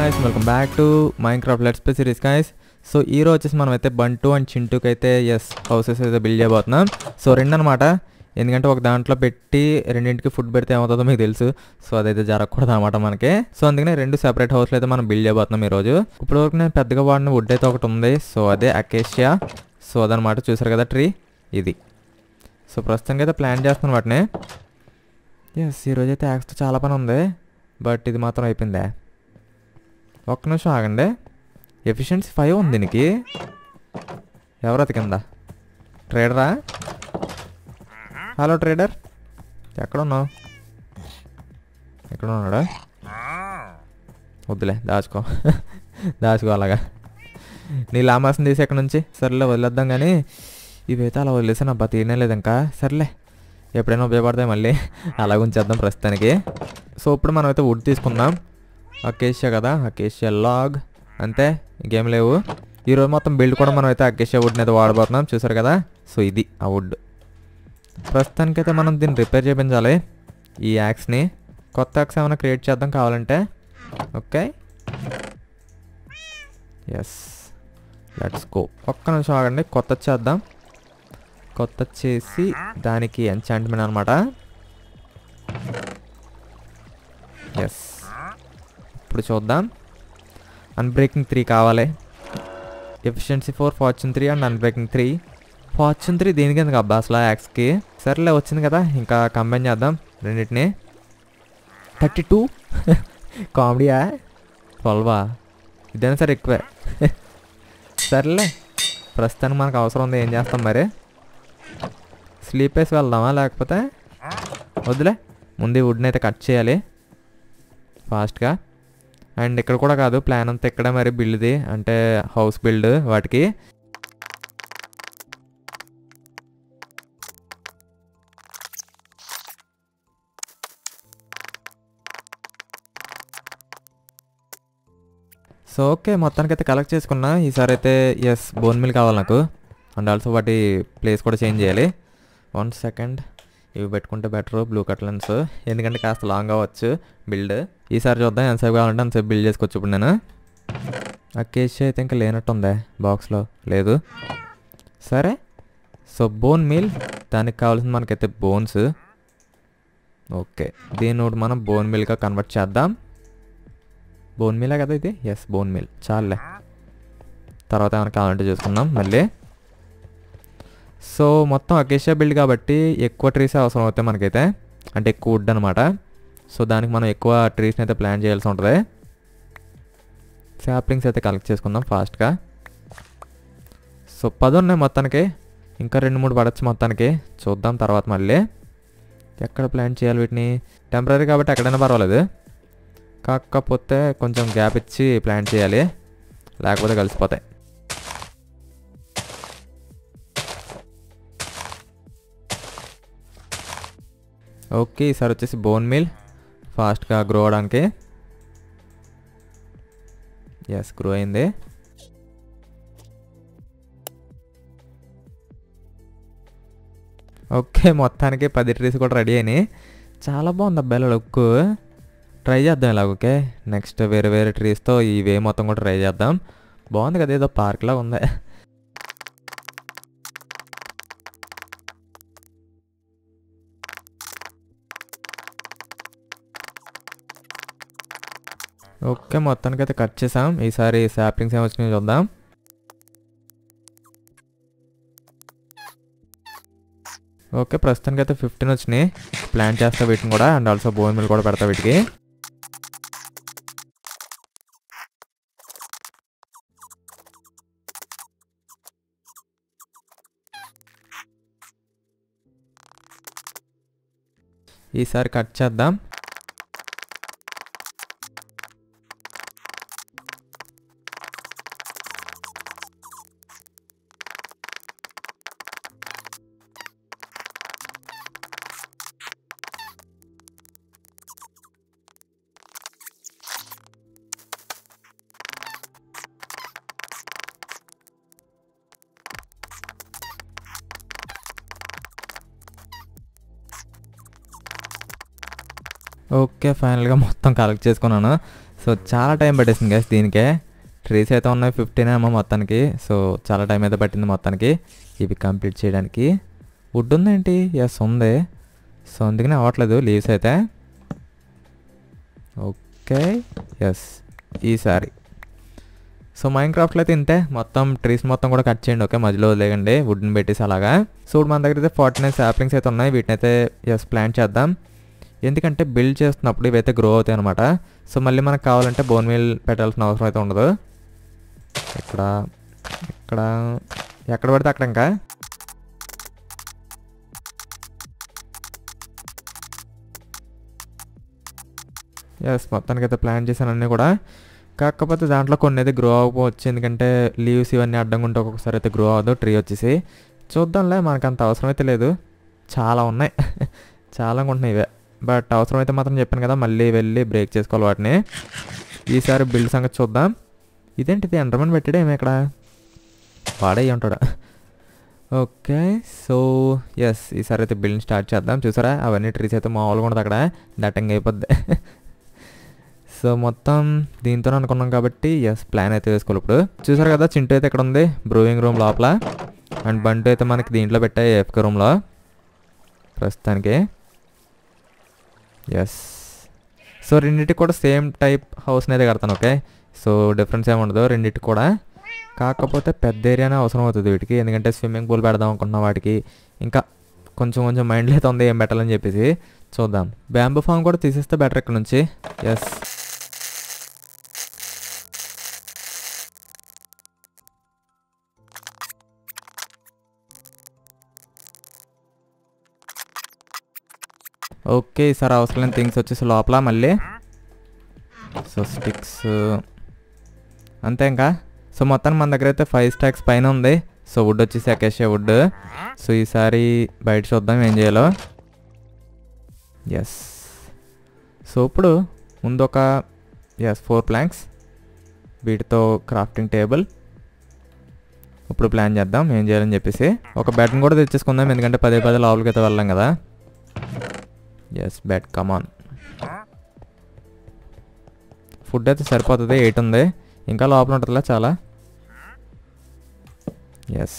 guys welcome back to Minecraft let's play series guys so ఈ రోజు వచ్చేసి మనం అయితే బంటు అండ్ చింటూకి అయితే ఎస్ హౌసెస్ అయితే బిల్డ్ చేయబోతున్నాం సో రెండు అనమాట ఎందుకంటే ఒక దాంట్లో పెట్టి రెండింటికి ఫుడ్ పెడితే ఏమవుతుందో మీకు తెలుసు సో అదైతే జరగకూడదు అనమాట మనకి సో అందుకనే రెండు సెపరేట్ హౌస్లు అయితే మనం బిల్డ్ చేయబోతున్నాం ఈరోజు ఇప్పుడు వరకు నేను పెద్దగా వాడిన వుడ్ అయితే ఒకటి ఉంది సో అదే అకేషియా సో అదనమాట చూసారు కదా ట్రీ ఇది సో ప్రస్తుతానికి అయితే ప్లాన్ చేస్తున్నాను వాటిని ఎస్ ఈరోజు అయితే యాక్స్తో చాలా పని ఉంది బట్ ఇది మాత్రం అయిపోయిందే ఒక్క నిమిషం ఆగండి ఎఫిషియన్సీ ఫైవ్ ఉంది దీనికి ఎవరు అది కింద ట్రేడరా హలో ట్రేడర్ ఎక్కడ ఉన్నావు ఎక్కడ ఉన్నాడా వద్దులే దాచుకో దాచుకో అలాగా నీ లామాసం తీసి ఎక్కడి నుంచి సర్లే వదిలేద్దాం కానీ ఇవైతే అలా వదిలేసి నా బతీనే లేదు ఇంకా సర్లే ఎప్పుడైనా ఉపయోగపడతాయి మళ్ళీ అలా ఉంచేద్దాం ప్రస్తుతానికి సో ఇప్పుడు మనం అయితే వుడ్ తీసుకుందాం అకేషియా కదా అకేషియా లాగ్ అంతే ఇంకేం లేవు ఈరోజు మొత్తం బిల్డ్ కూడా మనం అయితే అకేషియా వుడ్ని అయితే వాడబోతున్నాం చూసారు కదా సో ఇది ఆ వుడ్ ప్రస్తుతానికైతే మనం దీన్ని రిపేర్ చేయించాలి ఈ యాక్స్ని కొత్త యాక్స్ ఏమైనా క్రియేట్ చేద్దాం కావాలంటే ఓకే ఎస్ లెట్స్ గో ఒక్క నిమిషం ఆగండి కొత్త చేద్దాం కొత్త చేసి దానికి ఎంచాంట్మెంట్ అనమాట ఎస్ ఇప్పుడు చూద్దాం అన్బ్రేకింగ్ త్రీ కావాలి efficiency four fortune three and unbreaking three fortune three దేనికి ఎందుకు అబ్బా అసలు యాక్స్కి సరేలే వచ్చింది కదా ఇంకా కంబైన్ చేద్దాం రెండింటిని థర్టీ టూ కామెడీయా ట్వెల్వా ఇదైనా సరే ఎక్కువే సర్లే ప్రస్తుతానికి మనకు అవసరం ఉంది ఏం చేస్తాం మరి స్లీప్ వేసి వెళ్దామా లేకపోతే వద్దులే ముందు ఈ వుడ్ని అయితే కట్ చేయాలి ఫాస్ట్గా అండ్ ఇక్కడ కూడా కాదు ప్లాన్ అంతా ఇక్కడ మరి బిల్డ్ది అంటే హౌస్ బిల్డ్ వాటికి సో ఓకే మొత్తానికి అయితే కలెక్ట్ చేసుకున్నా ఈసారి అయితే ఎస్ బోన్ మిల్ కావాలి నాకు అండ్ ఆల్సో వాటి ప్లేస్ కూడా చేంజ్ చేయాలి వన్ సెకండ్ ఇవి పెట్టుకుంటే బెటర్ బ్లూ కట్లన్స్ ఎందుకంటే కాస్త లాంగ్ అవ్వచ్చు బిల్డ్ ఈసారి చూద్దాం ఎంతసేపు కావాలంటే అంతసేపు బిల్డ్ చేసుకోవచ్చు ఇప్పుడు నేను ఆ కేస్ అయితే ఇంకా లేనట్టు ఉందే బాక్స్లో లేదు సరే సో బోన్ మీల్ దానికి కావాల్సింది మనకైతే బోన్స్ ఓకే దీన్ని ఒకటి మనం బోన్ మిల్గా కన్వర్ట్ చేద్దాం బోన్ మీలే కదా ఇది ఎస్ బోన్ మీల్ చాలే తర్వాత ఏమైనా కావాలంటే చూసుకుందాం మళ్ళీ సో మొత్తం అకేషియా బిల్డ్ కాబట్టి ఎక్కువ ట్రీస్ అవసరం అవుతాయి మనకైతే అంటే ఎక్కువ వుడ్ అనమాట సో దానికి మనం ఎక్కువ ట్రీస్ని అయితే ప్లాన్ చేయాల్సి ఉంటుంది శాప్లింగ్స్ అయితే కలెక్ట్ చేసుకుందాం ఫాస్ట్గా సో పది ఉన్నాయి మొత్తానికి ఇంకా రెండు మూడు పడచ్చు మొత్తానికి చూద్దాం తర్వాత మళ్ళీ ఎక్కడ ప్లాన్ చేయాలి వీటిని టెంపరీ కాబట్టి ఎక్కడైనా పర్వాలేదు కాకపోతే కొంచెం గ్యాప్ ఇచ్చి ప్లాన్ చేయాలి లేకపోతే కలిసిపోతాయి ఓకే ఈసారి వచ్చేసి బోన్ మిల్ ఫాస్ట్గా గ్రో అవడానికి ఎస్ గ్రో అయింది ఓకే మొత్తానికి పది ట్రీస్ కూడా రెడీ అయినాయి చాలా బాగుంది అబ్బాయిల లుక్ ట్రై చేద్దాం ఇలా ఓకే నెక్స్ట్ వేరే వేరే ట్రీస్తో ఈ వే మొత్తం కూడా ట్రై చేద్దాం బాగుంది కదా ఏదో పార్క్లా ఉంది ఓకే మొత్తానికి అయితే కట్ చేసాం ఈసారి శాప్లింగ్స్ ఏమి వచ్చినాయో చూద్దాం ఓకే ప్రస్తుతానికి అయితే ఫిఫ్టీన్ వచ్చినాయి ప్లాన్ చేస్తా వీటిని కూడా అండ్ ఆల్సో బోన్ మిల్ కూడా పెడతా వీటికి ఈసారి కట్ చేద్దాం ఓకే ఫైనల్గా మొత్తం కలెక్ట్ చేసుకున్నాను సో చాలా టైం పట్టేసింది గైస్ దీనికే ట్రీస్ అయితే ఉన్నాయి ఫిఫ్టీన్ ఏమో మొత్తానికి సో చాలా టైం అయితే పట్టింది మొత్తానికి ఇవి కంప్లీట్ చేయడానికి వుడ్ ఉందేంటి ఎస్ ఉంది సో అందుకనే అవ్వట్లేదు లీవ్స్ అయితే ఓకే ఎస్ ఈసారి సో మైండ్ క్రాఫ్ట్లో అయితే ఇంతే మొత్తం ట్రీస్ మొత్తం కూడా కట్ చేయండి ఓకే మధ్యలో వదిలేయండి వుడ్ని పెట్టేసి అలాగా సో ఇప్పుడు మన దగ్గర అయితే ఫార్టీ నైన్ సాప్లింగ్స్ అయితే ఉన్నాయి వీటిని అయితే ఎస్ ప్లాంట్ చేద్దాం ఎందుకంటే బిల్డ్ చేస్తున్నప్పుడు ఇవైతే గ్రో అవుతాయి అనమాట సో మళ్ళీ మనకు కావాలంటే బోన్ మీల్ పెట్టాల్సిన అవసరం అయితే ఉండదు ఇక్కడ ఇక్కడ ఎక్కడ పడితే అక్కడ ఇంకా ఎస్ మొత్తానికి అయితే ప్లాన్ చేశాను అన్నీ కూడా కాకపోతే దాంట్లో కొన్ని అయితే గ్రో అవ్వకపోవచ్చు ఎందుకంటే లీవ్స్ ఇవన్నీ అడ్డంగా ఉంటే ఒక్కొక్కసారి అయితే గ్రో అవ్వదు ట్రీ వచ్చేసి చూద్దాంలే మనకు అంత అవసరం అయితే లేదు చాలా ఉన్నాయి చాలా ఉంటున్నాయి ఇవే బట్ అవసరం అయితే మాత్రం చెప్పాను కదా మళ్ళీ వెళ్ళి బ్రేక్ చేసుకోవాలి వాటిని ఈసారి బిల్డ్ సంగతి చూద్దాం ఇదేంటిది ఎండర్మన్ పెట్టాడే ఏమి ఇక్కడ వాడే ఉంటాడు ఓకే సో ఎస్ ఈసారి అయితే బిల్డింగ్ స్టార్ట్ చేద్దాం చూసారా అవన్నీ ట్రీస్ అయితే మామూలుగా ఉండదు అక్కడ దట్టంగా అయిపోద్ది సో మొత్తం దీంతో అనుకున్నాం కాబట్టి ఎస్ ప్లాన్ అయితే వేసుకోవాలి ఇప్పుడు చూసారు కదా చింటూ అయితే ఇక్కడ ఉంది బ్రూవింగ్ రూమ్ లోపల అండ్ బంటు అయితే మనకి దీంట్లో పెట్టాయి ఎఫ్కే రూమ్లో ప్రస్తుతానికి ఎస్ సో రెండింటికి కూడా సేమ్ టైప్ హౌస్ని అయితే కడతాను ఓకే సో డిఫరెన్స్ ఏమి ఉండదు రెండింటికి కూడా కాకపోతే పెద్ద ఏరియానే అవసరం అవుతుంది వీటికి ఎందుకంటే స్విమ్మింగ్ పూల్ పెడదాం అనుకున్న వాటికి ఇంకా కొంచెం కొంచెం మైండ్లో అయితే ఉంది ఏం పెట్టాలని చెప్పేసి చూద్దాం బ్యాంబూ ఫామ్ కూడా తీసేస్తే బెటర్ ఇక్కడ నుంచి ఎస్ ఓకే ఈసారి అవసరం లేని థింగ్స్ వచ్చేసి లోపల మళ్ళీ సో స్టిక్స్ అంతే ఇంకా సో మొత్తానికి మన దగ్గర అయితే ఫైవ్ స్టాక్స్ పైన ఉంది సో వుడ్ వచ్చేసి అకేషియా వుడ్ సో ఈసారి బయట చూద్దాం ఏం చేయాలో ఎస్ సో ఇప్పుడు ముందు ఒక ఎస్ ఫోర్ ప్లాంక్స్ వీటితో క్రాఫ్టింగ్ టేబుల్ ఇప్పుడు ప్లాన్ చేద్దాం ఏం చేయాలని చెప్పేసి ఒక బెడ్ని కూడా తెచ్చేసుకుందాం ఎందుకంటే పదే పదే లోపలికి అయితే వెళ్ళాం కదా ఎస్ బెడ్ కమాన్ ఫుడ్ అయితే సరిపోతుంది ఎయిట్ ఉంది ఇంకా లోపల ఉంటుందిలా చాలా ఎస్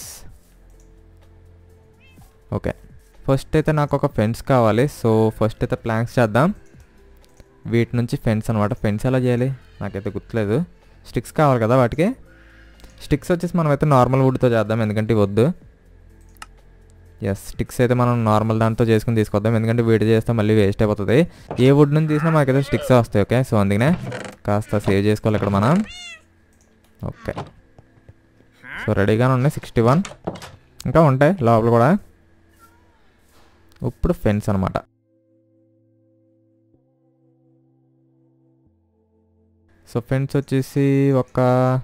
ఓకే ఫస్ట్ అయితే నాకు ఒక ఫెన్స్ కావాలి సో ఫస్ట్ అయితే ప్లాంక్స్ చేద్దాం వీటి నుంచి ఫెన్స్ అనమాట ఫెన్స్ ఎలా చేయాలి నాకైతే గుర్తులేదు స్టిక్స్ కావాలి కదా వాటికి స్టిక్స్ వచ్చేసి మనం అయితే నార్మల్ వుడ్తో చేద్దాం ఎందుకంటే ఇవి వద్దు ఎస్ స్టిక్స్ అయితే మనం నార్మల్ దాంతో చేసుకుని తీసుకొద్దాం ఎందుకంటే వీడి చేస్తే మళ్ళీ వేస్ట్ అయిపోతుంది ఏ వుడ్ నుంచి తీసినా మనకైతే స్టిక్స్ వస్తాయి ఓకే సో అందుకనే కాస్త సేవ్ చేసుకోవాలి ఇక్కడ మనం ఓకే సో రెడీగానే ఉన్నాయి సిక్స్టీ వన్ ఇంకా ఉంటాయి లోపల కూడా ఇప్పుడు ఫెన్స్ అనమాట సో ఫెన్స్ వచ్చేసి ఒక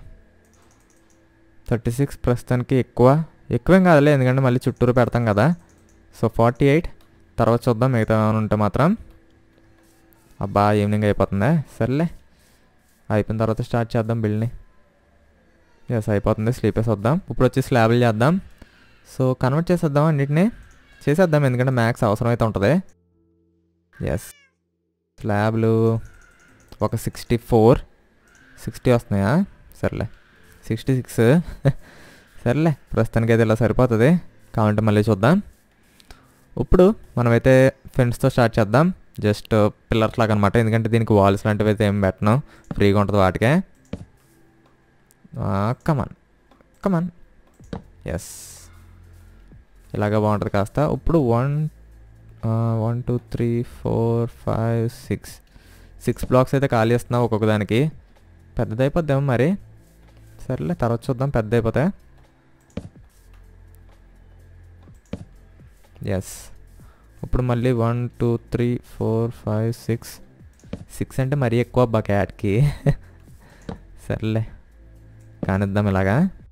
థర్టీ సిక్స్ ప్రస్తుతానికి ఎక్కువ ఎక్కువేం కాదులే ఎందుకంటే మళ్ళీ చుట్టూరు పెడతాం కదా సో ఫార్టీ ఎయిట్ తర్వాత చూద్దాం మిగతా ఏమైనా ఉంటే మాత్రం అబ్బా ఈవినింగ్ అయిపోతుందా సర్లే అయిపోయిన తర్వాత స్టార్ట్ చేద్దాం బిల్డ్ని ఎస్ అయిపోతుంది స్లీపర్స్ వద్దాం ఇప్పుడు వచ్చి స్లాబ్లు చేద్దాం సో కన్వర్ట్ చేసేద్దాం అన్నిటిని చేసేద్దాం ఎందుకంటే మ్యాక్స్ అవసరం అయితే ఉంటుంది ఎస్ స్లాబ్లు ఒక సిక్స్టీ ఫోర్ సిక్స్టీ వస్తున్నాయా సర్లే సిక్స్టీ సిక్స్ సర్లే ప్రస్తుతానికి అయితే ఇలా సరిపోతుంది కావాలంటే మళ్ళీ చూద్దాం ఇప్పుడు మనమైతే ఫ్రెండ్స్తో స్టార్ట్ చేద్దాం జస్ట్ పిల్లర్స్ లాగా అనమాట ఎందుకంటే దీనికి వాల్స్ లాంటివి అయితే ఏం పెట్టను ఫ్రీగా ఉంటుంది వాటికే కమాన్ కమాన్ ఎస్ ఇలాగ బాగుంటుంది కాస్త ఇప్పుడు one one two three four five six six blocks అయితే ఖాళీ చేస్తున్నాం ఒక్కొక్క దానికి పెద్దదైపోద్దాం మరి సర్లే తర్వాత చూద్దాం పెద్ద అయిపోతే ఎస్ ఇప్పుడు మళ్ళీ one two three four five six six అంటే మరీ ఎక్కువ అబ్బా క్యాట్కి సర్లే కానిద్దాం ఇలాగా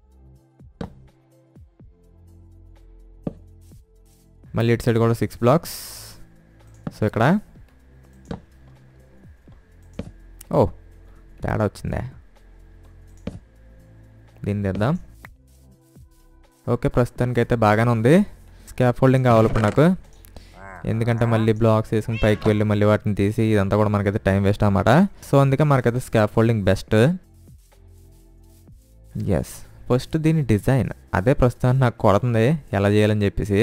మళ్ళీ ఇటు సైడ్ కూడా సిక్స్ బ్లాక్స్ సో ఇక్కడ ఓ తేడా వచ్చిందే దీన్ని తెద్దాం ఓకే ప్రస్తుతానికి అయితే బాగానే ఉంది స్కాప్ ఫోల్డింగ్ కావాలి ఇప్పుడు నాకు ఎందుకంటే మళ్ళీ బ్లాక్స్ వేసుకుని పైకి వెళ్ళి మళ్ళీ వాటిని తీసి ఇదంతా కూడా మనకైతే టైం వేస్ట్ అన్నమాట సో అందుకే మనకైతే scaffolding best yes first దీని డిజైన్ అదే ప్రస్తుతానికి నాకు కొడుతుంది ఎలా చేయాలని చెప్పేసి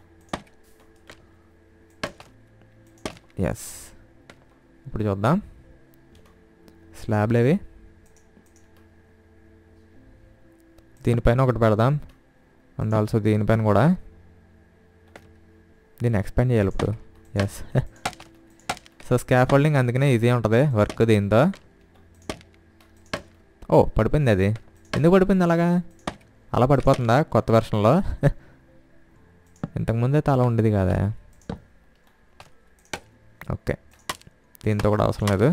ఎస్ ఇప్పుడు చూద్దాం స్లాబ్లు అవి దీనిపైన ఒకటి పెడదాం అండ్ ఆల్సో దీనిపైన కూడా దీన్ని ఎక్స్పాండ్ చేయాలి ఇప్పుడు ఎస్ సో స్కాప్ హోల్డింగ్ అందుకనే ఈజీ ఉంటుంది వర్క్ దీంతో ఓ పడిపోయింది అది ఎందుకు పడిపోయింది అలాగా అలా పడిపోతుందా కొత్త వెర్షన్లో ఇంతకుముందు అయితే అలా ఉండేది కాదా ఓకే దీంతో కూడా అవసరం లేదు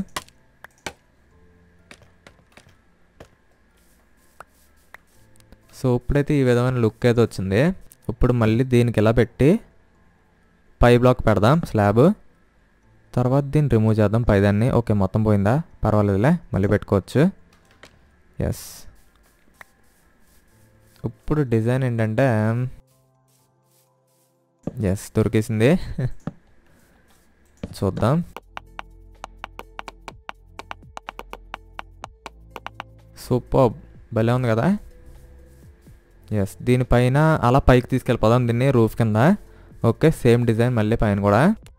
సో ఇప్పుడైతే ఈ విధమైన లుక్ అయితే వచ్చింది ఇప్పుడు మళ్ళీ దీనికి ఇలా పెట్టి పై బ్లాక్ పెడదాం స్లాబ్ తర్వాత దీన్ని రిమూవ్ చేద్దాం పైదాన్ని ఓకే మొత్తం పోయిందా పర్వాలేదులే మళ్ళీ పెట్టుకోవచ్చు ఎస్ ఇప్పుడు డిజైన్ ఏంటంటే ఎస్ దొరికేసింది చూద్దాం సూపర్ భలే ఉంది కదా ఎస్ దీనిపైన అలా పైకి తీసుకెళ్ళిపోదాం దీన్ని రూఫ్ కింద ఓకే సేమ్ డిజైన్ మళ్ళీ పైన కూడా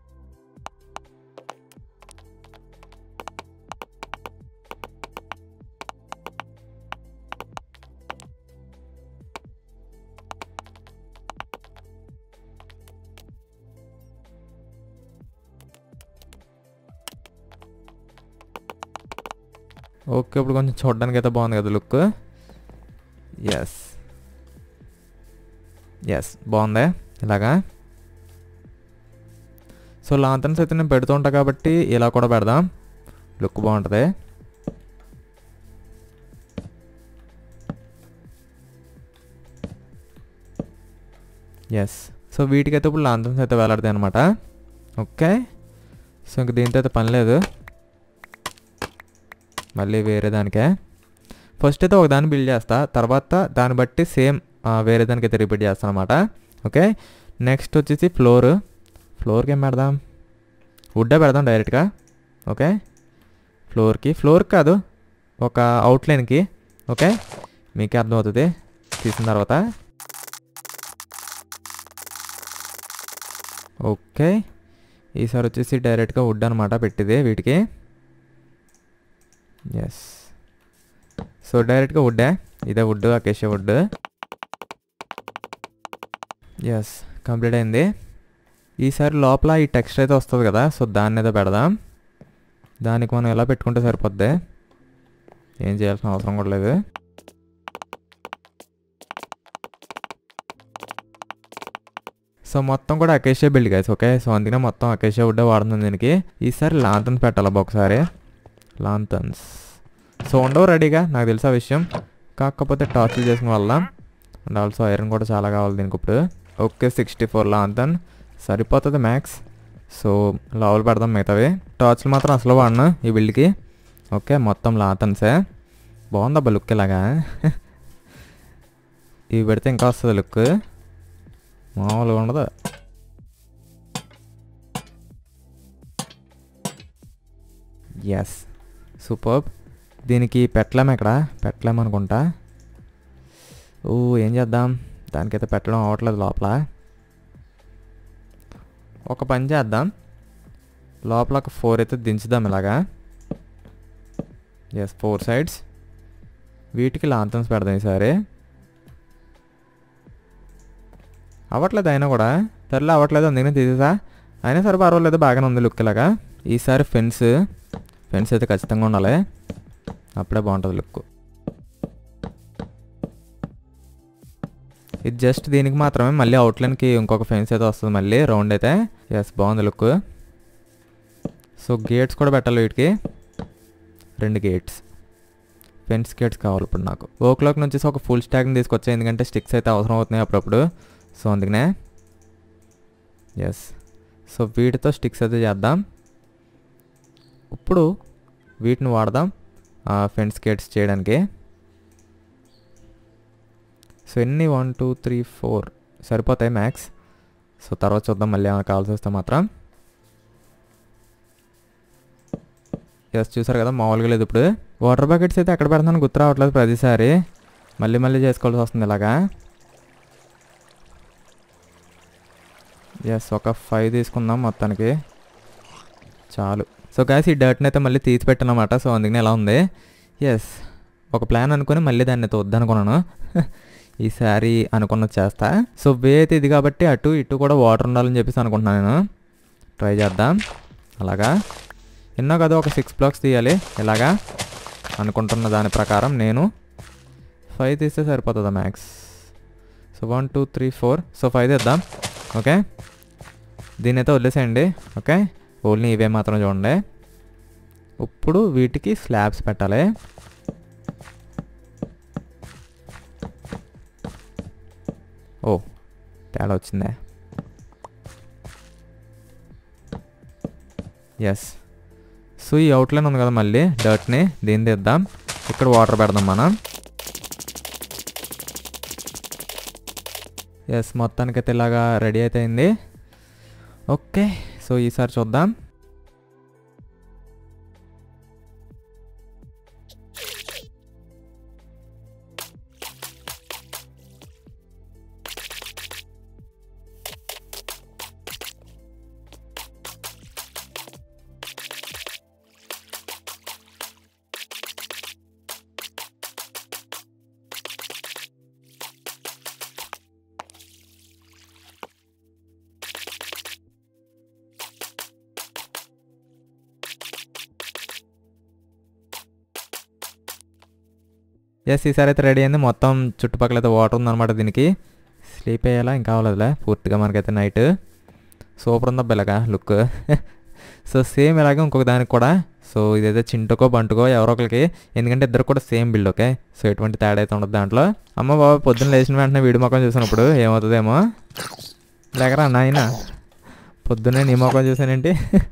ఓకే ఇప్పుడు కొంచెం చూడడానికి అయితే బాగుంది కదా లుక్ ఎస్ ఎస్ బాగుంది ఇలాగా సో లాంతన్స్ అయితే నేను పెడుతూ ఉంటా కాబట్టి ఇలా కూడా పెడదాం లుక్ బాగుంటుంది ఎస్ సో వీటికైతే ఇప్పుడు లాంతన్స్ అయితే వేలాడతాయి అనమాట ఓకే సో ఇంక దీంతో అయితే పని లేదు మళ్ళీ వేరే దానికే ఫస్ట్ అయితే ఒక దాన్ని బిల్డ్ చేస్తా తర్వాత దాన్ని బట్టి సేమ్ వేరే దానికి అయితే రిపీట్ చేస్తాను అనమాట ఓకే నెక్స్ట్ వచ్చేసి ఫ్లోర్ ఫ్లోర్కి ఏం పెడదాం వుడ్డే పెడదాం డైరెక్ట్గా ఓకే ఫ్లోర్కి ఫ్లోర్ కాదు ఒక అవుట్లైన్కి ఓకే మీకే అర్థమవుతుంది తీసిన తర్వాత ఓకే ఈసారి వచ్చేసి డైరెక్ట్గా వుడ్ అనమాట పెట్టింది వీటికి ఎస్ సో డైరెక్ట్గా వుడ్డే ఇదే wood acacia wood yes complete అయింది ఈసారి లోపల ఈ టెక్స్ట్ అయితే వస్తుంది కదా సో దాన్ని అయితే పెడదాం దానికి మనం ఎలా పెట్టుకుంటే సరిపోద్ది ఏం చేయాల్సిన అవసరం కూడా లేదు సో మొత్తం కూడా acacia build guys okay so అందుకనే మొత్తం అకేషియా వుడ్డే వాడుతుంది దీనికి ఈసారి లాంతన్స్ పెట్టాలి ఒకసారి లాంతన్స్ సో ఉండవు రెడీగా నాకు తెలుసా విషయం కాకపోతే టార్చ్లు చేసుకుని వెళ్దాం అండ్ ఆల్సో ఐరన్ కూడా చాలా కావాలి దీనికి ఇప్పుడు ఓకే సిక్స్టీ ఫోర్ లాంతన్ సరిపోతుంది మ్యాక్స్ సో లెవెల్ పెడదాం మిగతావి టార్చ్లు మాత్రం అసలు వాడినా ఈ బిల్డ్కి ఓకే మొత్తం లాంతన్సే బాగుందబ్బా లుక్ ఇలాగా ఇవి పెడితే ఇంకా వస్తుంది లుక్ మామూలుగా ఉండదు ఎస్ సూపర్ దీనికి పెట్టలేము ఇక్కడ పెట్టలేము అనుకుంటా ఓ ఏం చేద్దాం దానికైతే పెట్టడం అవ్వట్లేదు లోపల ఒక పని చేద్దాం లోపల ఒక ఫోర్ అయితే దించుదాం ఇలాగా ఎస్ ఫోర్ సైడ్స్ వీటికి లాంతన్స్ పెడదాం ఈసారి అవ్వట్లేదు అయినా కూడా సర్లే అవ్వట్లేదు అందుకనే తీసేసా అయినా సరే పర్వాలేదు బాగానే ఉంది లుక్ ఇలాగా ఈసారి ఫెన్స్ ఫెన్స్ అయితే ఖచ్చితంగా ఉండాలి అప్పుడే బాగుంటుంది లుక్ ఇది జస్ట్ దీనికి మాత్రమే మళ్ళీ అవుట్లైన్కి ఇంకొక ఫెన్స్ అయితే వస్తుంది మళ్ళీ రౌండ్ అయితే ఎస్ బాగుంది లుక్ సో గేట్స్ కూడా పెట్టాలి వీటికి రెండు గేట్స్ ఫెన్స్ గేట్స్ కావాలి ఇప్పుడు నాకు ఓ క్లాక్ నుంచి ఒక ఫుల్ స్టాక్ని తీసుకొచ్చాయి ఎందుకంటే స్టిక్స్ అయితే అవసరం అవుతున్నాయి అప్పుడప్పుడు సో అందుకనే ఎస్ సో వీటితో స్టిక్స్ అయితే చేద్దాం ఇప్పుడు వీటిని వాడదాం ఫెన్స్ గేట్స్ చేయడానికి సో ఎన్ని వన్ టూ త్రీ ఫోర్ సరిపోతాయి మ్యాక్స్ సో తర్వాత చూద్దాం మళ్ళీ ఏమైనా కావాల్సి వస్తే మాత్రం ఎస్ చూసారు కదా మామూలుగా లేదు ఇప్పుడు వాటర్ బకెట్స్ అయితే ఎక్కడ పెడతాను గుర్తు రావట్లేదు ప్రతిసారి మళ్ళీ మళ్ళీ చేసుకోవాల్సి వస్తుంది ఇలాగా ఎస్ ఒక ఫైవ్ తీసుకుందాం మొత్తానికి చాలు సో గాయస్ ఈ డర్ట్ని అయితే మళ్ళీ తీసి పెట్టానమాట సో అందుకని ఎలా ఉంది ఎస్ ఒక ప్లాన్ అనుకుని మళ్ళీ దాన్ని అయితే వద్దనుకున్నాను ఈసారి అనుకున్నది చేస్తా సో వే అయితే ఇది కాబట్టి అటు ఇటు కూడా వాటర్ ఉండాలని చెప్పేసి అనుకుంటున్నాను నేను ట్రై చేద్దాం అలాగా ఎన్నో కదా ఒక సిక్స్ బ్లాక్స్ తీయాలి ఇలాగా అనుకుంటున్న దాని ప్రకారం నేను ఫైవ్ తీస్తే సరిపోతుందా max so one two three four so five తీద్దాం ఓకే దీని అయితే వదిలేసేయండి ఓకే ఓన్లీ ఇవే మాత్రం చూడండి ఇప్పుడు వీటికి స్లాబ్స్ పెట్టాలి ఓ తేడా వచ్చిందే ఎస్ సో ఈ అవుట్లైన్ ఉంది కదా మళ్ళీ డర్ట్ని దీని తీద్దాం ఇక్కడ వాటర్ పెడదాం మనం ఎస్ మొత్తానికైతే ఇలాగా రెడీ అయితే అయింది ఓకే సో ఈసారి చూద్దాం ఎస్ ఈసారి అయితే రెడీ అయింది మొత్తం చుట్టుపక్కల అయితే వాటర్ ఉందన్నమాట దీనికి స్లీప్ అయ్యేలా ఇంకా అవ్వలేదులే పూర్తిగా మనకైతే నైట్ సూపర్ ఉందా బెల్లగా లుక్ సో సేమ్ ఇలాగే ఇంకొక దానికి కూడా సో ఇదైతే చింటుకో బంటుకో ఎవరో ఒకరికి ఎందుకంటే ఇద్దరు కూడా సేమ్ బిల్డ్ ఓకే సో ఎటువంటి తేడా అయితే ఉండదు దాంట్లో అమ్మ బాబా పొద్దున్న లేచిన వెంటనే వీడి మొఖం చూసినప్పుడు ఏమవుతుందేమో లేకరా నాయన పొద్దున్నే నీ మొఖం చూసానేంటి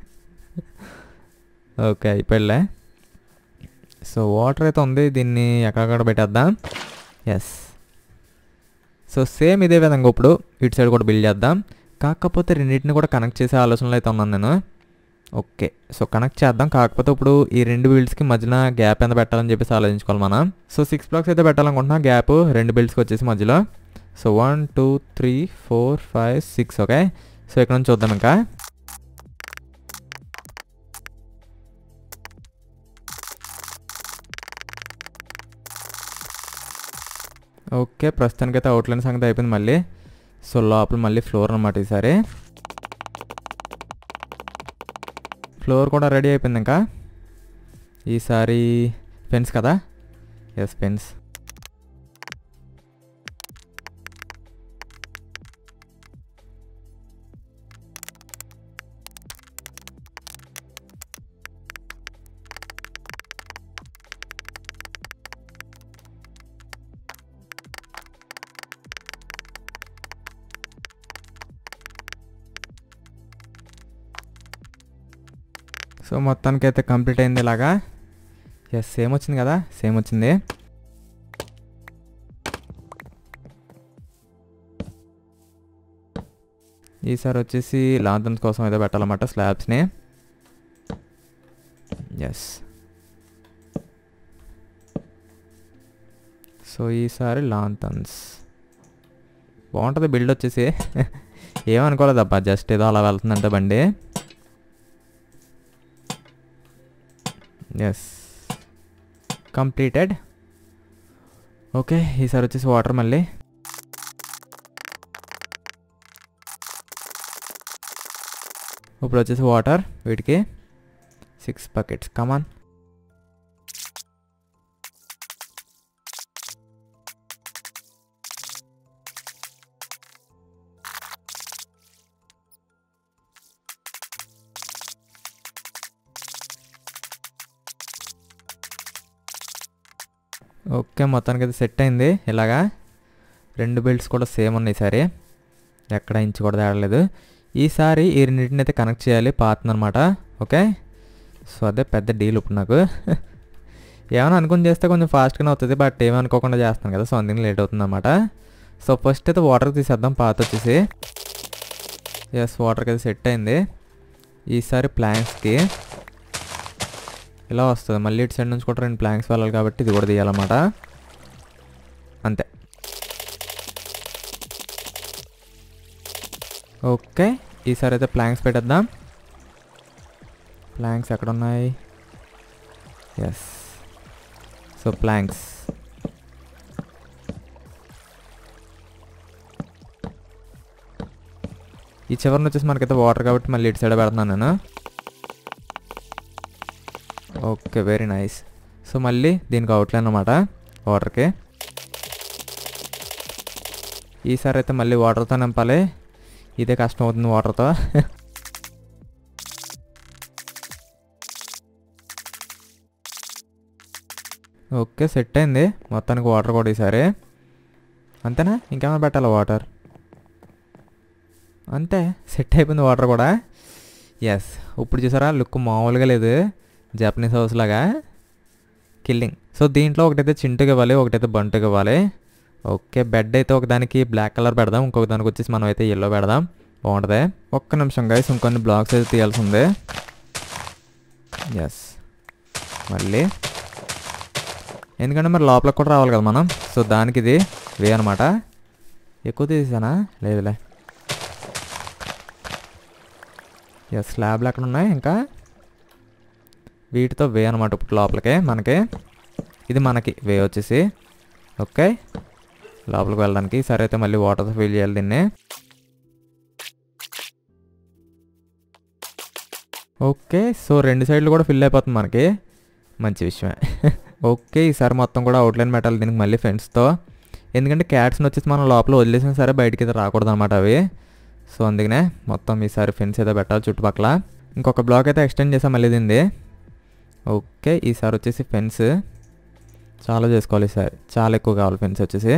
ఓకే అయిపోయిలే సో వాటర్ అయితే ఉంది దీన్ని ఎక్కడక్కడ పెట్టేద్దాం ఎస్ సో సేమ్ ఇదే విధంగా ఇప్పుడు ఇటు సైడ్ కూడా బిల్డ్ చేద్దాం కాకపోతే రెండింటిని కూడా కనెక్ట్ చేసే ఆలోచనలో అయితే ఉన్నాను నేను ఓకే సో కనెక్ట్ చేద్దాం కాకపోతే ఇప్పుడు ఈ రెండు బిల్డ్స్కి మధ్యన గ్యాప్ ఎంత పెట్టాలని చెప్పేసి ఆలోచించుకోవాలి మనం సో సిక్స్ బ్లాక్స్ అయితే పెట్టాలనుకుంటున్నా గ్యాప్ రెండు బిల్డ్స్కి వచ్చేసి మధ్యలో so one two three four five six okay so ఇక్కడ నుంచి చూద్దాం ఇంకా ఓకే ప్రస్తుతానికైతే అవుట్లైన్ సంగతి అయిపోయింది మళ్ళీ సో లోపల మళ్ళీ ఫ్లోర్ అనమాట ఈసారి ఫ్లోర్ కూడా రెడీ అయిపోయింది ఇంకా ఈసారి పెన్స్ కదా ఎస్ పెన్స్ సో మొత్తానికి అయితే కంప్లీట్ అయింది ఇలాగా ఎస్ సేమ్ వచ్చింది కదా సేమ్ వచ్చింది ఈసారి వచ్చేసి లాంతన్స్ కోసం అయితే పెట్టాలన్నమాట స్లాబ్స్ని ఎస్ సో ఈసారి లాంతన్స్ బాగుంటుంది బిల్డ్ వచ్చేసి ఏమనుకోలేదబ్బా జస్ట్ ఏదో అలా వెళ్తుందంటే బండి ఎస్ కంప్లీటెడ్ ఓకే ఈసారి వచ్చేసి వాటర్ మళ్ళీ ఇప్పుడు వచ్చేసి వాటర్ వీటికి సిక్స్ బకెట్స్ కమాన్ ఓకే మొత్తానికి అయితే సెట్ అయింది ఇలాగా రెండు బెల్ట్స్ కూడా సేమ్ ఉన్నాయి ఈసారి ఎక్కడ ఇంచు కూడా తేడలేదు ఈసారి ఈ రెండింటిని అయితే కనెక్ట్ చేయాలి పాతుందనమాట ఓకే సో అదే పెద్ద డీల్ ఇప్పుడు నాకు ఏమైనా అనుకుని చేస్తే కొంచెం ఫాస్ట్గానే అవుతుంది బట్ ఏమనుకోకుండా చేస్తాను కదా సో అందుకని లేట్ అవుతుంది అనమాట సో ఫస్ట్ అయితే వాటర్ తీసేద్దాం పాత వచ్చేసి ఎస్ వాటర్కి అయితే సెట్ అయింది ఈసారి ప్లాంక్స్కి ఇలా వస్తుంది మళ్ళీ ఇటు సైడ్ నుంచి కూడా రెండు ప్లాంక్స్ వెళ్ళాలి కాబట్టి ఇది కూడా తీయాలన్నమాట అంతే ఓకే ఈసారి అయితే ప్లాంక్స్ పెట్టేద్దాం ప్లాంక్స్ ఎక్కడ ఉన్నాయి ఎస్ సో ప్లాంక్స్ ఈ చివరిని వచ్చేసి మనకైతే వాటర్ కాబట్టి మళ్ళీ ఇటు సైడ్ పెడుతున్నాను నేను ఓకే వెరీ నైస్ సో మళ్ళీ దీనికి అవుట్లైన్ అనమాట వాటర్కి ఈసారి అయితే మళ్ళీ వాటర్తో నింపాలి ఇదే కష్టం అవుతుంది వాటర్తో ఓకే సెట్ అయింది మొత్తానికి వాటర్ కూడా ఈసారి అంతేనా ఇంకేమైనా పెట్టాలా వాటర్ అంతే సెట్ అయిపోయింది వాటర్ కూడా ఎస్ ఇప్పుడు చూసారా లుక్ మామూలుగా లేదు జపనీస్ హౌస్ లాగా కిల్లింగ్ సో దీంట్లో ఒకటైతే చింటుకి ఇవ్వాలి ఒకటైతే బంటుకి ఇవ్వాలి ఓకే బెడ్ అయితే ఒకదానికి బ్లాక్ కలర్ పెడదాం ఇంకొక దానికి వచ్చేసి మనం అయితే ఎల్లో పెడదాం బాగుంటుంది ఒక్క నిమిషం గైస్ ఇంకొన్ని బ్లాక్స్ అయితే తీయాల్సి ఉంది ఎస్ మళ్ళీ ఎందుకంటే మరి లోపలికి కూడా రావాలి కదా మనం సో దానికి ఇది వే అనమాట ఎక్కువ తీసానా లేదులే ఎస్ స్లాబ్లు ఎక్కడ ఉన్నాయి ఇంకా వీటితో వే అనమాట ఇప్పుడు లోపలికి మనకి ఇది మనకి వే వచ్చేసి ఓకే లోపలికి వెళ్ళడానికి సరే అయితే మళ్ళీ వాటర్తో ఫిల్ చేయాలి దీన్ని ఓకే సో రెండు సైడ్లు కూడా ఫిల్ అయిపోతుంది మనకి మంచి విషయమే ఓకే ఈసారి మొత్తం కూడా అవుట్లైన్ పెట్టాలి దీనికి మళ్ళీ ఫ్రెండ్స్తో ఎందుకంటే క్యాట్స్ని వచ్చేసి మనం లోపల వదిలేసిన సరే బయటికి అయితే రాకూడదు అనమాట అవి సో అందుకనే మొత్తం ఈసారి ఫెన్స్ అయితే పెట్టాలి చుట్టుపక్కల ఇంకొక బ్లాక్ అయితే ఎక్స్టెండ్ చేసాం మళ్ళీ దీన్ని ఓకే ఈసారి వచ్చేసి ఫెన్స్ చాలా చేసుకోవాలి ఈసారి చాలా ఎక్కువ కావాలి ఫెన్స్ వచ్చేసి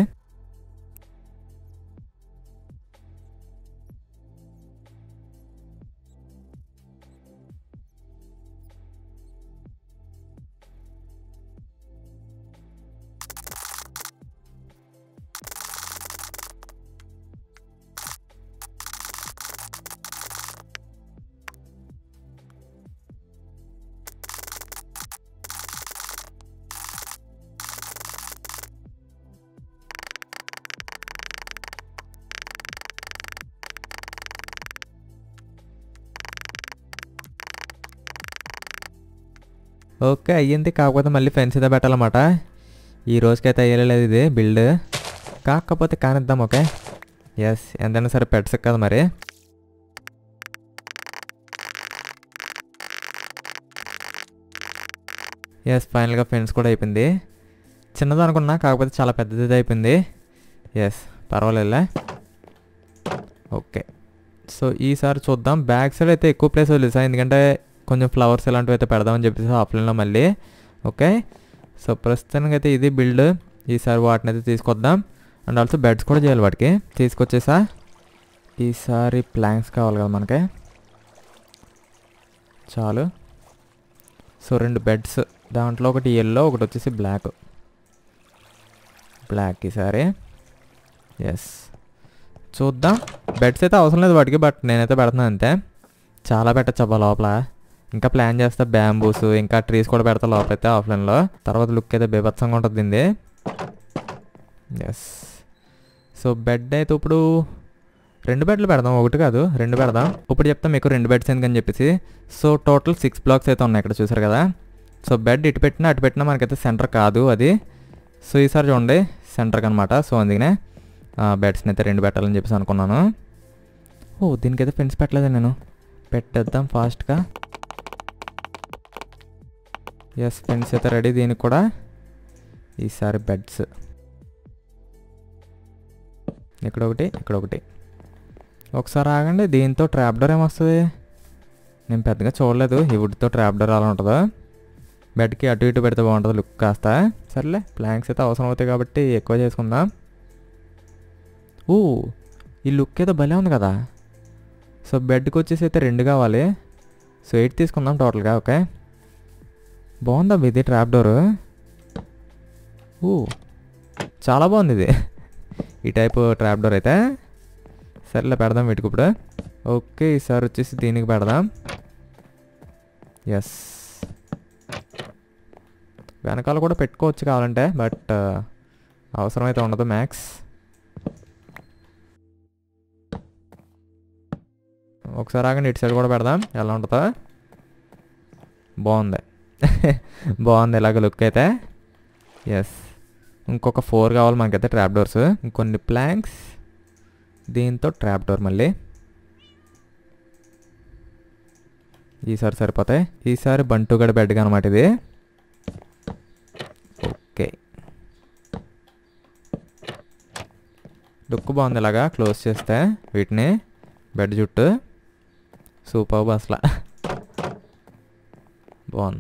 ఓకే అయ్యింది కాకపోతే మళ్ళీ ఫెన్స్ అయితే పెట్టాలన్నమాట ఈ రోజుకైతే అయ్యలేదు ఇది బిల్డ్ కాకపోతే కానిద్దాం ఓకే ఎస్ ఎంతైనా సరే పెట్స్ కదా మరి ఎస్ ఫైనల్గా ఫెన్స్ కూడా అయిపోయింది చిన్నది అనుకున్నా కాకపోతే చాలా పెద్దది అయిపోయింది ఎస్ పర్వాలేదులే ఓకే సో ఈసారి చూద్దాం బ్యాక్ సైడ్ అయితే ఎక్కువ ప్లేస్ వదిలేసా ఎందుకంటే కొంచెం ఫ్లవర్స్ ఇలాంటివి అయితే పెడదామని చెప్పేసి ఆఫ్లైన్లో మళ్ళీ ఓకే సో ప్రస్తుతానికి అయితే ఇది బిల్డ్ ఈసారి వాటిని అయితే తీసుకొద్దాం అండ్ ఆల్సో బెడ్స్ కూడా చేయాలి వాటికి తీసుకొచ్చేసా ఈసారి ప్లాంక్స్ కావాలి కదా మనకి చాలు సో రెండు బెడ్స్ దాంట్లో ఒకటి ఎల్లో ఒకటి వచ్చేసి బ్లాక్ బ్లాక్ ఈసారి ఎస్ చూద్దాం బెడ్స్ అయితే అవసరం లేదు వాటికి బట్ నేనైతే పెడుతున్నాను అంతే చాలా పెట్టచ్చు అబ్బా లోపల ఇంకా ప్లాన్ చేస్తా బ్యాంబూస్ ఇంకా ట్రీస్ కూడా పెడతా లోపలైతే ఆఫ్లైన్లో తర్వాత లుక్ అయితే బీభత్సంగా ఉంటుంది దీన్ని ఎస్ సో బెడ్ అయితే ఇప్పుడు రెండు బెడ్లు పెడదాం ఒకటి కాదు రెండు పెడదాం ఇప్పుడు చెప్తాం మీకు రెండు బెడ్స్ ఎందుకని చెప్పేసి సో టోటల్ సిక్స్ బ్లాక్స్ అయితే ఉన్నాయి ఇక్కడ చూసారు కదా సో బెడ్ ఇటు పెట్టినా అటు పెట్టినా మనకైతే సెంటర్ కాదు అది సో ఈసారి చూడండి సెంటర్కి అనమాట సో అందుకనే బెడ్స్ని అయితే రెండు పెట్టాలని చెప్పేసి అనుకున్నాను ఓ దీనికైతే ఫెన్స్ పెట్టలేదు నేను పెట్టేద్దాం ఫాస్ట్గా ఎస్ ఫెన్స్ అయితే రెడీ దీనికి కూడా ఈసారి బెడ్స్ ఇక్కడ ఒకటి ఇక్కడ ఒకటి ఒకసారి ఆగండి దీంతో ట్రాప్ డోర్ ఏమొస్తుంది నేను పెద్దగా చూడలేదు ఈ వుడ్తో ట్రాప్ డోర్ అలా ఉంటుందా బెడ్కి అటు ఇటు పెడితే బాగుంటుంది లుక్ కాస్త సర్లే ప్లాంక్స్ అయితే అవసరం అవుతాయి కాబట్టి ఎక్కువ చేసుకుందాం ఊ ఈ లుక్ ఏదో భలే ఉంది కదా సో బెడ్కి వచ్చేసి అయితే రెండు కావాలి సో ఎయిట్ తీసుకుందాం టోటల్గా ఓకే బాగుందా ఇది ట్రాప్ డోర్ ఊ చాలా బాగుంది ఇది ఈ టైపు ట్రాప్ డోర్ అయితే సర్లే పెడదాం వీటికి ఇప్పుడు ఓకే ఈసారి వచ్చేసి దీనికి పెడదాం ఎస్ వెనకాల కూడా పెట్టుకోవచ్చు కావాలంటే బట్ అవసరమైతే ఉండదు మ్యాక్స్ ఒకసారి ఆగండి ఇటు సైడ్ కూడా పెడదాం ఎలా ఉంటుందా బాగుంది బాగుంది ఇలాగ లుక్ అయితే ఎస్ ఇంకొక ఫోర్ కావాలి మనకైతే ట్రాప్ డోర్స్ ఇంకొన్ని ప్లాంక్స్ దీంతో ట్రాప్ డోర్ మళ్ళీ ఈసారి సరిపోతాయి ఈసారి బంటుగడ బెడ్ అనమాట ఇది ఓకే లుక్ బాగుంది ఇలాగా క్లోజ్ చేస్తే వీటిని బెడ్ చుట్టూ సూపర్ అసలు బాగుంది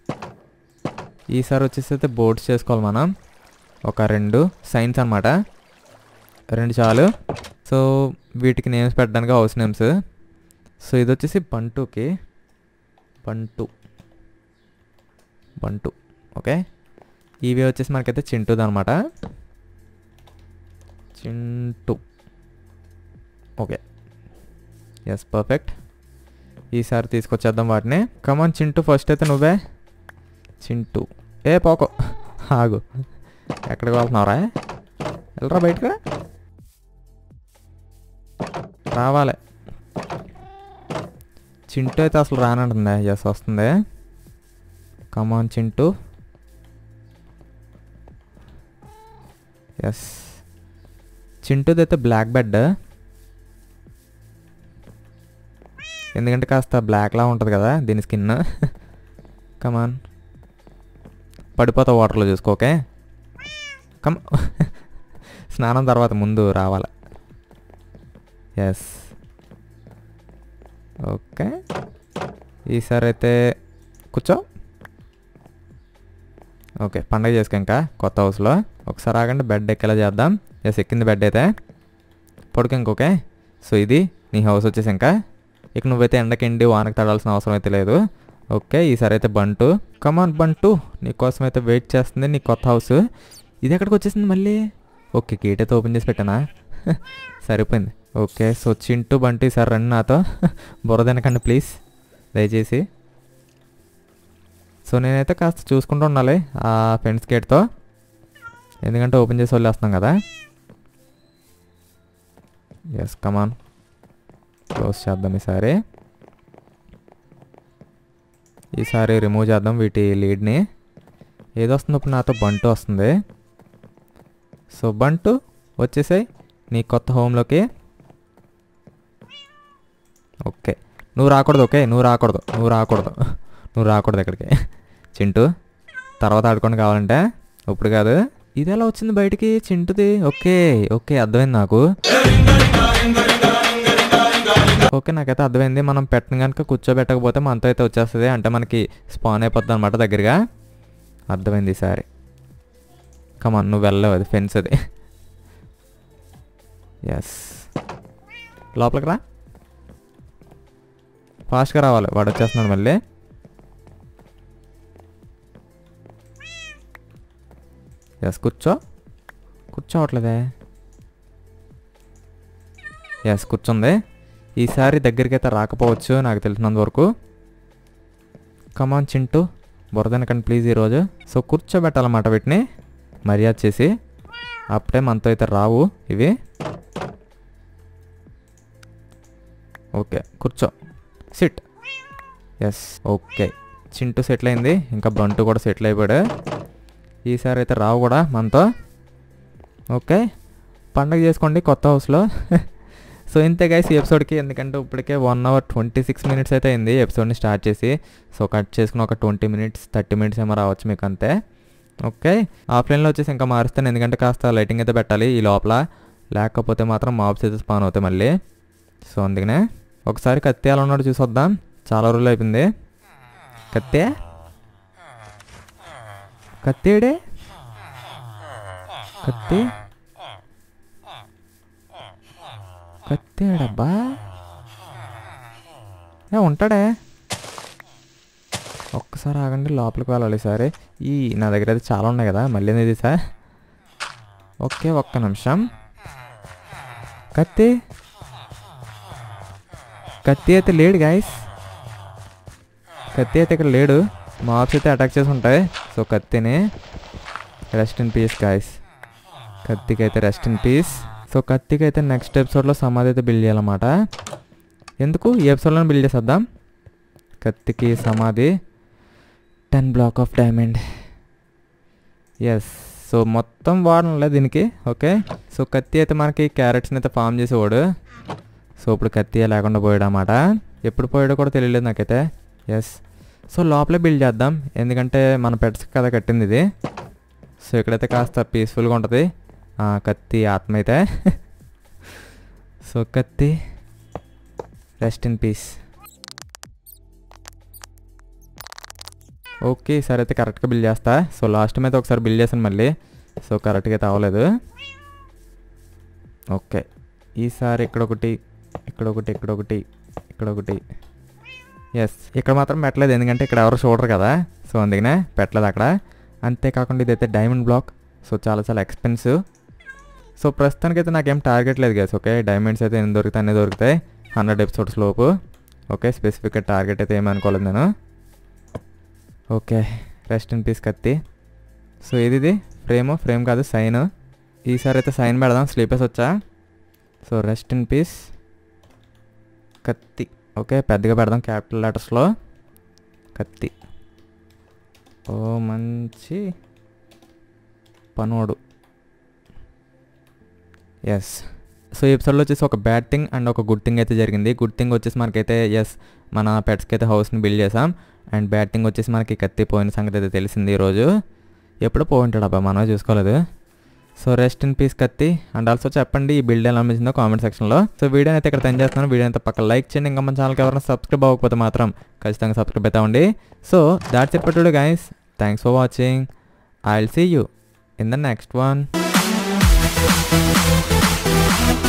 ఈసారి వచ్చేసి అయితే బోర్డ్స్ చేసుకోవాలి మనం ఒక రెండు సైన్స్ అనమాట రెండు చాలు సో వీటికి నేమ్స్ పెట్టడానికి హౌస్ నేమ్స్ సో ఇది వచ్చేసి బంటుకి బంటు బంటు ఓకే ఇవి వచ్చేసి మనకైతే చింటూది అనమాట చింటూ ఓకే ఎస్ పర్ఫెక్ట్ ఈసారి తీసుకొచ్చేద్దాం వాటిని కమాన్ చింటూ ఫస్ట్ అయితే నువ్వే చింటూ ఏ పోకో ఆగు ఎక్కడికి వెళ్తున్నావురా వెళ్ళరా బయటకు రావాలి చింటూ అయితే అసలు రానంటుంది ఎస్ వస్తుంది కమాన్ చింటూ ఎస్ చింటూది అయితే బ్లాక్ బెడ్ ఎందుకంటే కాస్త బ్లాక్లా ఉంటుంది కదా దీని స్కిన్ కమాన్ పడిపోతా వాటర్లో చూసుకో ఓకే కమ్ స్నానం తర్వాత ముందు రావాలి ఎస్ ఓకే ఈసారి అయితే కూర్చో ఓకే పండగ చేసుకో ఇంకా కొత్త హౌస్లో ఒకసారి ఆగండి బెడ్ ఎక్కేలా చేద్దాం ఎస్ ఎక్కింది బెడ్ అయితే పడుకో ఇంకోకే సో ఇది నీ హౌస్ వచ్చేసి ఇంకా ఇక నువ్వైతే ఎండకెండి వానకి తడాల్సిన అవసరం అయితే లేదు ఓకే ఈసారి అయితే బంటు కమాన్ బంటు నీకోసం అయితే వెయిట్ చేస్తుంది నీ కొత్త హౌస్ ఇది ఎక్కడికి వచ్చేసింది మళ్ళీ ఓకే గేట్ అయితే ఓపెన్ చేసి పెట్టానా సరిపోయింది ఓకే సో చింటూ బంటు ఈసారి రండి నాతో బురదనకండి ప్లీజ్ దయచేసి సో నేనైతే కాస్త చూసుకుంటూ ఉండాలి ఆ ఫ్రెండ్స్ గేట్తో ఎందుకంటే ఓపెన్ చేసి వదిలేస్తున్నాం కదా ఎస్ కమాన్ క్లోజ్ చేద్దాం ఈసారి ఈసారి రిమూవ్ చేద్దాం వీటి లీడ్ని ఏది వస్తుంది ఇప్పుడు నాతో బంటు వస్తుంది సో బంటు వచ్చేసాయి నీ కొత్త హోమ్లోకి ఓకే నువ్వు రాకూడదు ఓకే నువ్వు రాకూడదు నువ్వు రాకూడదు నువ్వు రాకూడదు ఇక్కడికి చింటూ తర్వాత ఆడుకోండి కావాలంటే ఇప్పుడు కాదు ఇది ఎలా వచ్చింది బయటికి చింటుది ఓకే ఓకే అర్థమైంది నాకు ఓకే నాకైతే అర్థమైంది మనం పెట్టిన కనుక కూర్చోబెట్టకపోతే మనతో అయితే వచ్చేస్తుంది అంటే మనకి స్పాన్ అయిపోతుంది అనమాట దగ్గరగా అర్థమైంది ఈసారి కమాన్ నువ్వు వెళ్ళలేవు అది ఫెన్స్ అది ఎస్ లోపలికి రా ఫాస్ట్గా రావాలి వాడు వచ్చేస్తున్నాడు మళ్ళీ ఎస్ కూర్చో కూర్చోవట్లేదే ఎస్ కూర్చుంది ఈసారి దగ్గరికి అయితే రాకపోవచ్చు నాకు తెలిసినంత వరకు కమాన్ చింటూ బురదనకండి ప్లీజ్ ఈరోజు సో కూర్చోబెట్టాలన్నమాట వీటిని మర్యాద చేసి అప్పుడే మనతో అయితే రావు ఇవి ఓకే కూర్చో sit yes okay Chintu settle అయింది ఇంకా బంటు కూడా సెటిల్ అయిపోయాడు ఈసారి అయితే రావు కూడా మనతో ఓకే పండగ చేసుకోండి కొత్త హౌస్లో సో ఇంతే గైస్ ఈ ఎపిసోడ్కి ఎందుకంటే ఇప్పటికే one hour twenty six minutes అయితే అయింది ఎపిసోడ్ని స్టార్ట్ చేసి సో కట్ చేసుకుని ఒక ట్వంటీ మినిట్స్ థర్టీ మినిట్స్ ఏమో రావచ్చు మీకు అంతే ఓకే ఆఫ్లైన్లో వచ్చేసి ఇంకా మారుస్తాను ఎందుకంటే కాస్త లైటింగ్ అయితే పెట్టాలి ఈ లోపల లేకపోతే మాత్రం మాబ్స్ అయితే స్పాన్ అవుతాయి మళ్ళీ సో అందుకనే ఒకసారి కత్తి ఎలా ఉన్నాడు చూసొద్దాం చాలా రోజులు అయిపోయింది కత్తే కత్తేడే కత్తి కత్తేడబ్బా ఏ ఉంటాడే ఒక్కసారి ఆగండి లోపలికి వెళ్ళాలి సరే ఈ నా దగ్గర అయితే చాలా ఉన్నాయి కదా మళ్ళీ ఇది సార్ ఓకే ఒక్క నిమిషం కత్తి కత్తి అయితే లేడు గాయస్ కత్తి అయితే ఇక్కడ లేడు మాబ్స్ అయితే అటాక్ చేసి ఉంటాయి సో కత్తిని రెస్ట్ ఇన్ పీస్ గాయస్ కత్తికి అయితే రెస్ట్ ఇన్ పీస్ సో కత్తికి అయితే నెక్స్ట్ ఎపిసోడ్లో సమాధి అయితే బిల్డ్ చేయాలన్నమాట ఎందుకు ఈ ఎపిసోడ్లో బిల్డ్ చేసేద్దాం కత్తికి సమాధి ten block of diamond yes so మొత్తం వాడనులే దీనికి ఓకే సో కత్తి అయితే మనకి క్యారెట్స్ని అయితే ఫామ్ చేసేవాడు సో ఇప్పుడు కత్తి లేకుండా పోయాడు అన్నమాట ఎప్పుడు పోయాడో కూడా తెలియలేదు నాకైతే ఎస్ సో లోపలే బిల్డ్ చేద్దాం ఎందుకంటే మన పెట్స్ కదా కట్టింది ఇది సో ఇక్కడైతే కాస్త పీస్ఫుల్గా ఉంటుంది ఆ, కత్తి ఆత్మ అయితే సో కత్తి రెస్ట్ ఇన్ పీస్ ఓకే సరే అయితే కరెక్ట్గా బిల్ చేస్తా సో లాస్ట్ టైం అయితే ఒకసారి బిల్ చేశాను మళ్ళీ సో కరెక్ట్గా అయితే అవ్వలేదు ఓకే ఈసారి ఇక్కడ ఒకటి ఇక్కడ ఒకటి ఇక్కడ ఒకటి ఇక్కడ ఒకటి ఎస్ ఇక్కడ మాత్రం పెట్టలేదు ఎందుకంటే ఇక్కడ ఎవరు చూడరు కదా సో అందుకనే పెట్టలేదు అక్కడ అంతేకాకుండా ఇదైతే డైమండ్ బ్లాక్ సో చాలా చాలా ఎక్స్పెన్సివ్ సో ప్రస్తుతానికి అయితే నాకేం టార్గెట్ లేదు గైస్ ఓకే డైమండ్స్ అయితే ఎన్ని దొరుకుతాయి అన్నీ దొరుకుతాయి హండ్రెడ్ ఎపిసోడ్స్ లోపు ఓకే స్పెసిఫిక్గా టార్గెట్ అయితే ఏమనుకోలేదు నేను ఓకే రెస్ట్ ఇన్ పీస్ కత్తి సో ఇది ఇది ఫ్రేమ్ ఫ్రేమ్ కాదు సైన్ ఈసారి అయితే సైన్ పెడదాం స్లీపర్స్ వచ్చా సో రెస్ట్ ఇన్ పీస్ కత్తి ఓకే పెద్దగా పెడదాం క్యాపిటల్ లెటర్స్లో కత్తి ఓ మంచి పనోడు ఎస్ సో ఈ ఎపిసోడ్లో వచ్చేసి ఒక బ్యాడ్ థింగ్ అండ్ ఒక గుడ్ థింగ్ అయితే జరిగింది గుడ్ థింగ్ వచ్చేసి మనకైతే ఎస్ మన పెట్స్కి అయితే హౌస్ని బిల్డ్ చేసాం అండ్ బ్యాడ్ థింగ్ వచ్చేసి మనకి కత్తి పోయిన సంగతి అయితే తెలిసింది ఈరోజు ఎప్పుడో పోయింటాడు అబ్బా మనమే చూసుకోలేదు సో రెస్ట్ ఇన్ పీస్ కత్తి అండ్ ఆల్సో చెప్పండి ఈ బిల్డ్ ఎలా అనిపించిందో కామెంట్ సెక్షన్లో సో వీడియో అయితే ఇక్కడ తెన్ చేస్తున్నాను వీడియో అయితే పక్క లైక్ చేయండి ఇంకా మన ఛానల్కి ఎవరైనా సబ్స్క్రైబ్ అవ్వకపోతే మాత్రం ఖచ్చితంగా సబ్స్క్రైబ్ అయితే ఉండి సో దాట్స్ ఇట్ పట్టుడు guys thanks for watching I will see you in the next one